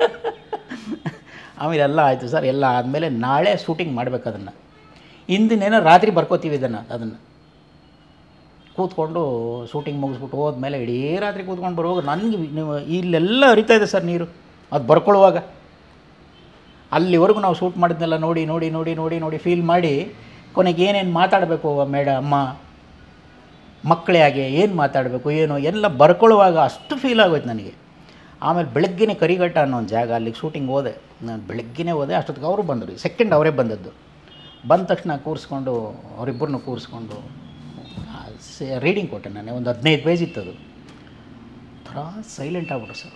ಆಮೇಲೆ ಎಲ್ಲ ಆಯಿತು ಸರ್ ಎಲ್ಲ ಆದಮೇಲೆ ನಾಳೆ ಶೂಟಿಂಗ್ ಮಾಡ್ಬೇಕು ಅದನ್ನು ಇಂದಿನೇನೋ ರಾತ್ರಿ ಬರ್ಕೋತೀವಿ ಇದನ್ನು ಅದನ್ನು ಕೂತ್ಕೊಂಡು ಶೂಟಿಂಗ್ ಮುಗಿಸ್ಬಿಟ್ಟು ಹೋದ್ಮೇಲೆ ಇಡೀ ರಾತ್ರಿ ಕೂತ್ಕೊಂಡು ಬರುವಾಗ ನನಗೆ ನೀವು ಇಲ್ಲೆಲ್ಲ ಹರಿತಾ ಇದೆ ಸರ್ ನೀರು ಅದು ಬರ್ಕೊಳ್ಳುವಾಗ ಅಲ್ಲಿವರೆಗೂ ನಾವು ಶೂಟ್ ಮಾಡಿದ್ನೆಲ್ಲ ನೋಡಿ ನೋಡಿ ನೋಡಿ ನೋಡಿ ನೋಡಿ ಫೀಲ್ ಮಾಡಿ ಕೊನೆಗೆ ಏನೇನು ಮಾತಾಡಬೇಕು ಮೇಡ ಅಮ್ಮ ಮಕ್ಕಳೇ ಹಾಗೆ ಏನು ಮಾತಾಡಬೇಕು ಏನು ಎಲ್ಲ ಬರ್ಕೊಳ್ಳುವಾಗ ಅಷ್ಟು ಫೀಲ್ ಆಗೋಯ್ತು ನನಗೆ ಆಮೇಲೆ ಬೆಳಗ್ಗೆನೇ ಕರಿಘಟ್ಟ ಅನ್ನೋ ಒಂದು ಜಾಗ ಅಲ್ಲಿಗೆ ಶೂಟಿಂಗ್ ಹೋದೆ ನಾನು ಬೆಳಗ್ಗೆನೇ ಹೋದೆ ಅಷ್ಟೊತ್ತಿಗೆ ಅವರು ಬಂದರು ಸೆಕೆಂಡ್ ಅವರೇ ಬಂದದ್ದು ಬಂದ ತಕ್ಷಣ ಕೂರಿಸ್ಕೊಂಡು ಅವರಿಬ್ಬರನ್ನು ಕೂರಿಸ್ಕೊಂಡು ರೀಡಿಂಗ್ ಕೊಟ್ಟೆ ನಾನು ಒಂದು ಹದಿನೈದು ಪೇಜ್ ಇತ್ತು ಅದು ಥರ ಸೈಲೆಂಟ್ ಆಗ್ಬಿಟ್ರು ಸರ್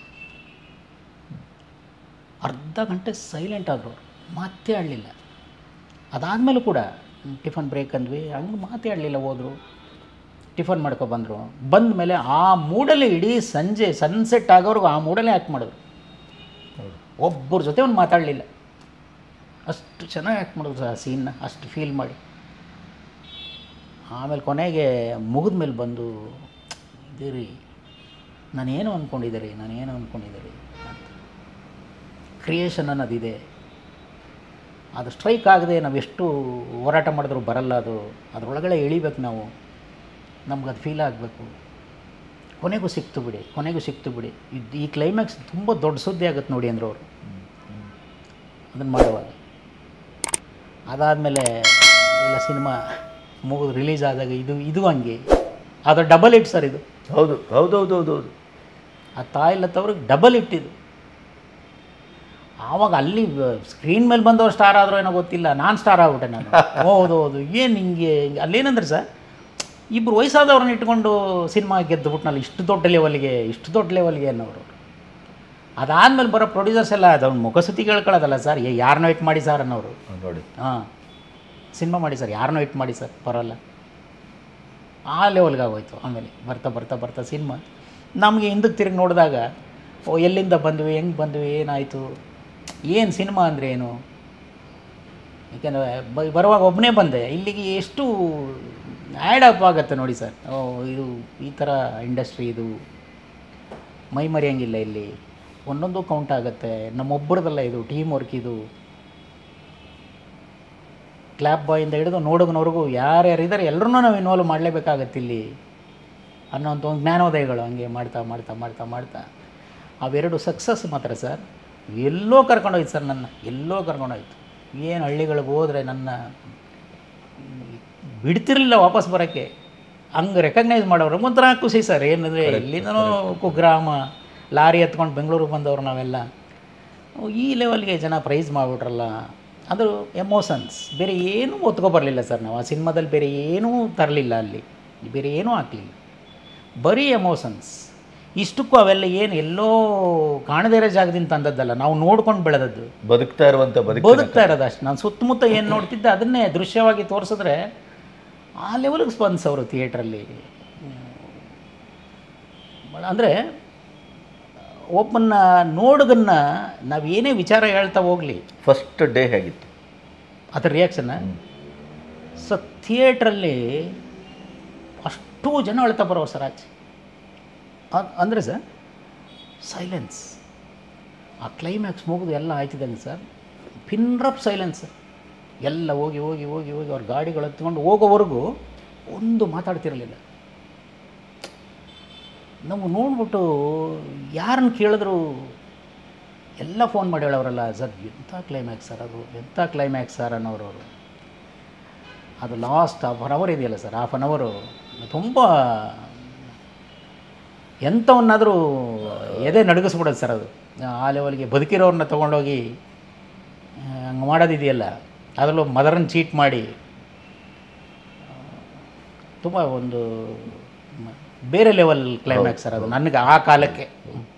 ಅರ್ಧ ಗಂಟೆ ಸೈಲೆಂಟ್ ಆದರು ಮಾತೇ ಆಡಲಿಲ್ಲ ಅದಾದಮೇಲೂ ಕೂಡ ಟಿಫನ್ ಬ್ರೇಕ್ ಅಂದ್ವಿ ಹಂಗೆ ಮಾತೇ ಆಡಲಿಲ್ಲ ಹೋದರು ಟಿಫನ್ ಮಾಡ್ಕೊ ಬಂದರು ಬಂದ ಮೇಲೆ ಆ ಮೂಡಲ್ಲಿ ಇಡೀ ಸಂಜೆ ಸನ್ಸೆಟ್ ಆಗೋರ್ಗು ಆ ಮೂಡಲ್ಲೇ ಆ್ಯಕ್ಟ್ ಮಾಡಿದ್ರು ಒಬ್ಬರ ಜೊತೆ ಒಂದು ಮಾತಾಡಲಿಲ್ಲ ಅಷ್ಟು ಚೆನ್ನಾಗಿ ಆ್ಯಕ್ಟ್ ಮಾಡಿದ್ರು ಸರ್ ಆ ಸೀನ್ನ ಅಷ್ಟು ಫೀಲ್ ಮಾಡಿ ಆಮೇಲೆ ಕೊನೆಗೆ ಮುಗಿದ ಮೇಲೆ ಬಂದು ಇದೇ ರೀ ನಾನೇನು ಅಂದ್ಕೊಂಡಿದ್ದೆ ರೀ ನಾನೇನು ಅಂದ್ಕೊಂಡಿದ್ದೆ ರೀ ಅಂತ ಕ್ರಿಯೇಷನ್ ಅನ್ನೋದಿದೆ ಅದು ಸ್ಟ್ರೈಕ್ ಆಗದೆ ನಾವು ಎಷ್ಟು ಹೋರಾಟ ಮಾಡಿದ್ರು ಬರಲ್ಲ ಅದು ಅದರೊಳಗಡೆ ಎಳಿಬೇಕು ನಾವು ನಮ್ಗೆ ಅದು ಫೀಲ್ ಆಗಬೇಕು ಕೊನೆಗೂ ಸಿಕ್ತು ಬಿಡಿ ಕೊನೆಗೂ ಸಿಕ್ತು ಬಿಡಿ ಇದು ಈ ಕ್ಲೈಮ್ಯಾಕ್ಸ್ ತುಂಬ ದೊಡ್ಡ ಸುದ್ದಿ ಆಗುತ್ತೆ ನೋಡಿ ಅಂದರು ಅವರು ಅದನ್ನು ಮಾಡುವಾಗ ಅದಾದಮೇಲೆ ಎಲ್ಲ ಸಿನಿಮಾ ಮುಗಿದು ರಿಲೀಸ್ ಆದಾಗ ಇದು ಇದು ಹಂಗೆ ಅದು ಡಬಲ್ ಹಿಟ್ ಸರ್ ಇದು ಹೌದು ಹೌದು ಹೌದು ಹೌದು ಹೌದು ಆ ತಾಯಿಲ್ಲತ್ತವ್ರಿಗೆ ಡಬಲ್ ಇಟ್ಟಿದ್ದು ಆವಾಗ ಅಲ್ಲಿ ಸ್ಕ್ರೀನ್ ಮೇಲೆ ಬಂದವ್ರು ಸ್ಟಾರ್ ಆದರೂ ಏನೋ ಗೊತ್ತಿಲ್ಲ ನಾನು ಸ್ಟಾರ್ ಆಗ್ಬಿಟ್ಟೆ ನಾನು ಹೌದು ಹೌದು ಏನು ಹಿಂಗೆ ಹಿಂಗೆ ಅಲ್ಲೇನಂದ್ರೆ ಸರ್ ಇಬ್ಬರು ವಯಸ್ಸಾದವ್ರನ್ನ ಇಟ್ಕೊಂಡು ಸಿನಿಮಾ ಗೆದ್ದುಬಿಟ್ನಲ್ಲ ಇಷ್ಟು ದೊಡ್ಡ ಲೆವೆಲ್ಗೆ ಇಷ್ಟು ದೊಡ್ಡ ಲೆವೆಲ್ಗೆ ಅನ್ನೋರು ಅದಾದಮೇಲೆ ಬರೋ ಪ್ರೊಡ್ಯೂಸರ್ಸ್ ಎಲ್ಲ ಅದವ್ನ ಮುಖಸುತಿ ಕೇಳ್ಕೊಳ್ಳೋದಲ್ಲ ಸರ್ ಯಾರನ್ನೋ ಇಟ್ಟು ಮಾಡಿ ಸರ್ ಅನ್ನೋರು ಹ್ಮ್, ನೋಡಿ ಹಾಂ ಸಿನಿಮಾ ಮಾಡಿ ಸರ್ ಯಾರನ್ನೋ ಇಟ್ಟು ಮಾಡಿ ಸರ್ ಬರೋಲ್ಲ ಆ ಲೆವೆಲ್ಗೆ ಆಗೋಯ್ತು ಆಮೇಲೆ ಬರ್ತಾ ಬರ್ತಾ ಬರ್ತಾ ಸಿನಿಮಾ ನಮಗೆ ಹಿಂದಕ್ಕೆ ತಿರುಗಿ ನೋಡಿದಾಗ ಓ ಎಲ್ಲಿಂದ ಬಂದ್ವಿ ಹೆಂಗೆ ಬಂದ್ವಿ ಏನಾಯಿತು ಏನು ಸಿನಿಮಾ ಅಂದರೆ ಏನು ಯಾಕೆಂದರೆ ಬ ಬರುವಾಗ ಒಬ್ಬನೇ ಬಂದೆ ಇಲ್ಲಿಗೆ ಎಷ್ಟು ಆ್ಯಡ್ ಅಪ್ ಆಗುತ್ತೆ ನೋಡಿ ಸರ್ ಓ ಇದು ಈ ಥರ ಇಂಡಸ್ಟ್ರಿ ಇದು ಮೈ ಮರೆಯಂಗಿಲ್ಲ ಇಲ್ಲಿ ಒಂದೊಂದು ಕೌಂಟ್ ಆಗುತ್ತೆ ನಮ್ಮೊಬ್ಬರದಲ್ಲ ಇದು ಟೀಮ್ ವರ್ಕ್ ಇದು ಕ್ಲಾಪ್ ಬಾಯಿಂದ ಹಿಡಿದು ನೋಡೋಗನವ್ರಿಗೂ ಯಾರ್ಯಾರು ಇದ್ದಾರೆ ಎಲ್ಲರೂ ನಾವು ಇನ್ವಾಲ್ವ್ ಮಾಡಲೇಬೇಕಾಗತ್ತೆ ಇಲ್ಲಿ ಅನ್ನೋಂಥ ಒಂದು ಜ್ಞಾನೋದಯಗಳು ಹಂಗೆ ಮಾಡ್ತಾ ಮಾಡ್ತಾ ಮಾಡ್ತಾ ಮಾಡ್ತಾ ಅವೆರಡು ಸಕ್ಸಸ್ ಮಾತ್ರ ಸರ್ ಎಲ್ಲೋ ಕರ್ಕೊಂಡೋಯ್ತು ಸರ್ ನನ್ನ ಎಲ್ಲೋ ಕರ್ಕೊಂಡೋಯ್ತು ಏನು ಹಳ್ಳಿಗಳಿಗೆ ಹೋದರೆ ನನ್ನ ಬಿಡ್ತಿರ್ಲಿಲ್ಲ ವಾಪಸ್ ಬರೋಕ್ಕೆ ಹಂಗೆ ರೆಕಗ್ನೈಸ್ ಮಾಡೋರು ಒಂಥರ ಖುಷಿ ಸರ್ ಏನಂದರೆ ಇಲ್ಲಿಂದನೂ ಕುಗ್ರಾಮ ಲಾರಿ ಎತ್ಕೊಂಡು ಬೆಂಗಳೂರಿಗೆ ಬಂದವರು ನಾವೆಲ್ಲ ಓ, ಈ ಲೆವೆಲ್ಗೆ ಜನ ಪ್ರೈಸ್ ಮಾಡಿಬಿಟ್ರಲ್ಲ ಅದು ಎಮೋಷನ್ಸ್ ಬೇರೆ ಏನೂ ಒತ್ಕೊಬರಲಿಲ್ಲ ಸರ್ ನಾವು ಆ ಸಿನಿಮಾದಲ್ಲಿ ಬೇರೆ ಏನೂ ತರಲಿಲ್ಲ ಅಲ್ಲಿ ಬೇರೆ ಏನೂ ಹಾಕಲಿಲ್ಲ ಬರೀ ಎಮೋಷನ್ಸ್ ಇಷ್ಟಕ್ಕೂ ಅವೆಲ್ಲ ಏನು ಎಲ್ಲೋ ಕಾಣದೇ ಇರೋ ಜಾಗದಿಂದ ತಂದದ್ದಲ್ಲ ನಾವು ನೋಡ್ಕೊಂಡು ಬೆಳೆದದ್ದು ಬದುಕ್ತಾ ಇರುವಂಥ ಬದುಕು ಬದುಕ್ತಾ ಇರೋದು ಅಷ್ಟು ನಾನು ಸುತ್ತಮುತ್ತ ಏನು ನೋಡ್ತಿದ್ದೆ ಅದನ್ನೇ ದೃಶ್ಯವಾಗಿ ತೋರಿಸಿದ್ರೆ ಆ ಲೆವೆಲ್ಗೆ ಸ್ಪಂದಿಸೋರು ಥಿಯೇಟ್ರಲ್ಲಿ ಅಂದರೆ ಒಬ್ಬನ್ನ ನೋಡುಗನ್ನ ನಾವು ಏನೇ ವಿಚಾರ ಹೇಳ್ತಾ ಹೋಗಲಿ ಫಸ್ಟ್ ಡೇ ಹೇಗಿತ್ತು ಅದರ ರಿಯಾಕ್ಷನ್ನ ಸೊ ಥಿಯೇಟ್ರಲ್ಲಿ ಅಷ್ಟು ಜನ ಅಳ್ತಾ ಬರೋರು ಸರ್ ಆಚೆ ಅದ್- ಅಂದರೆ ಸರ್ ಸೈಲೆನ್ಸ್ ಆ ಕ್ಲೈಮ್ಯಾಕ್ಸ್ ಮುಗಿದು ಎಲ್ಲ ಆಯ್ತಿದ್ದಂಗೆ ಸರ್ ಪಿನ್ರಪ್ ಸೈಲೆನ್ಸ್ ಎಲ್ಲ ಹೋಗಿ ಹೋಗಿ ಹೋಗಿ ಹೋಗಿ ಅವ್ರ ಗಾಡಿಗಳು ಹತ್ಕೊಂಡು ಹೋಗೋವರೆಗೂ ಒಂದು ಮಾತಾಡ್ತಿರಲಿಲ್ಲ ನಾವು ನೋಡ್ಬಿಟ್ಟು ಯಾರನ್ನು ಕೇಳಿದ್ರು ಎಲ್ಲ ಫೋನ್ ಮಾಡಿ ಹೇಳೋರಲ್ಲ ಸರ್ ಎಂಥ ಕ್ಲೈಮ್ಯಾಕ್ಸ್ ಸರ್ ಅದು ಎಂಥ ಕ್ಲೈಮ್ಯಾಕ್ಸ್ ಸರ್ ಅನ್ನೋರು ಅವರು ಅದು ಲಾಸ್ಟ್ ಹಾಫ್ ಅನ್ ಅವರ್ ಇದೆಯಲ್ಲ ಸರ್ ಹಾಫ್ ಅನ್ ಅವರು ತುಂಬ ಎಂಥವನ್ನಾದರೂ ಎದೆ ನಡಗಿಸ್ಬಿಡೋದು ಸರ್ ಅದು ಆ ಲೆವೆಲ್ಗೆ ಬದುಕಿರೋರನ್ನ ತೊಗೊಂಡೋಗಿ ಹಂಗೆ ಮಾಡೋದಿದೆಯಲ್ಲ ಅದರಲ್ಲೂ ಮದರನ್ನು ಚೀಟ್ ಮಾಡಿ ತುಂಬ ಒಂದು ಮ- ಬೇರೆ ಲೆವೆಲ್ ಕ್ಲೈಮ್ಯಾಕ್ಸ್ ಸರ್ ಅದು ನನಗೆ ಆ ಕಾಲಕ್ಕೆ